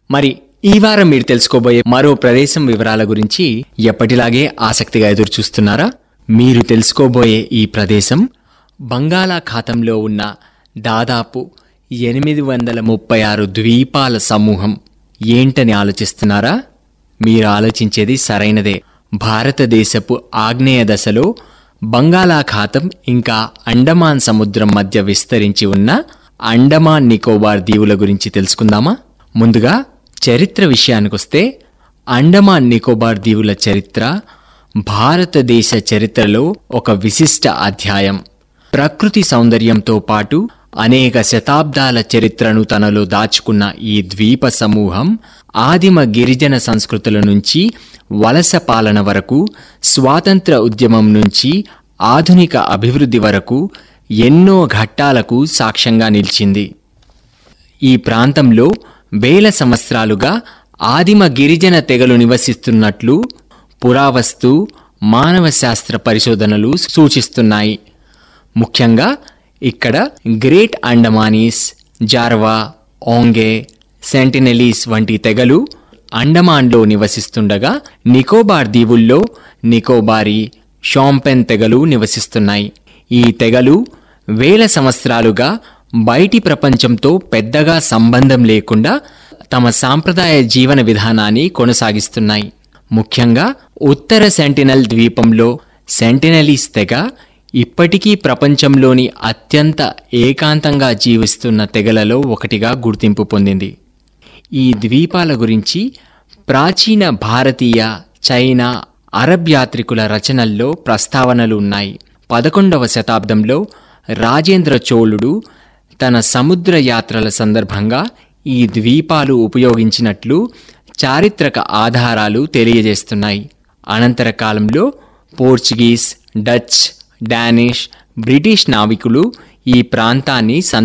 మరి ఈ వారం మీరు తెలుసుకోబోయే మరో ప్రదేశం వివరాల గురించి ఎప్పటిలాగే ఆసక్తిగా ఎదురు చూస్తున్నారా మీరు తెలుసుకోబోయే ఈ ప్రదేశం బంగాళాఖాతంలో ఉన్న దాదాపు ఎనిమిది వందల ముప్పై ఆరు ద్వీపాల సమూహం ఏంటని ఆలోచిస్తున్నారా మీరు ఆలోచించేది సరైనదే భారతదేశపు ఆగ్నేయ దశలో బంగాళాఖాతం ఇంకా అండమాన్ సముద్రం మధ్య విస్తరించి ఉన్న అండమాన్ నికోబార్ దీవుల గురించి తెలుసుకుందామా ముందుగా చరిత్ర విషయానికొస్తే అండమాన్ నికోబార్ దీవుల చరిత్ర భారతదేశ చరిత్రలో ఒక విశిష్ట అధ్యాయం ప్రకృతి సౌందర్యంతో పాటు అనేక శతాబ్దాల చరిత్రను తనలో దాచుకున్న ఈ ద్వీప సమూహం ఆదిమ గిరిజన సంస్కృతుల నుంచి వలస పాలన వరకు స్వాతంత్ర ఉద్యమం నుంచి ఆధునిక అభివృద్ధి వరకు ఎన్నో ఘట్టాలకు సాక్ష్యంగా నిలిచింది ఈ ప్రాంతంలో వేల సంవత్సరాలుగా ఆదిమ గిరిజన తెగలు నివసిస్తున్నట్లు పురావస్తు మానవ శాస్త్ర పరిశోధనలు సూచిస్తున్నాయి ముఖ్యంగా ఇక్కడ గ్రేట్ అండమానీస్ జార్వా ఓంగే సెంటినెలీస్ వంటి తెగలు అండమాన్లో నివసిస్తుండగా నికోబార్ దీవుల్లో నికోబారి షాంపెన్ తెగలు నివసిస్తున్నాయి ఈ తెగలు వేల సంవత్సరాలుగా బయటి ప్రపంచంతో పెద్దగా సంబంధం లేకుండా తమ సాంప్రదాయ జీవన విధానాన్ని కొనసాగిస్తున్నాయి ముఖ్యంగా ఉత్తర సెంటినల్ ద్వీపంలో సెంటినలీస్ తెగ ఇప్పటికీ ప్రపంచంలోని అత్యంత ఏకాంతంగా జీవిస్తున్న తెగలలో ఒకటిగా గుర్తింపు పొందింది ఈ ద్వీపాల గురించి ప్రాచీన భారతీయ చైనా అరబ్ యాత్రికుల రచనల్లో ప్రస్తావనలు ఉన్నాయి పదకొండవ శతాబ్దంలో రాజేంద్ర చోళుడు తన సముద్ర యాత్రల సందర్భంగా ఈ ద్వీపాలు ఉపయోగించినట్లు చారిత్రక ఆధారాలు తెలియజేస్తున్నాయి అనంతర కాలంలో పోర్చుగీస్ డచ్ డానిష్ బ్రిటిష్ నావికులు ఈ ప్రాంతాన్ని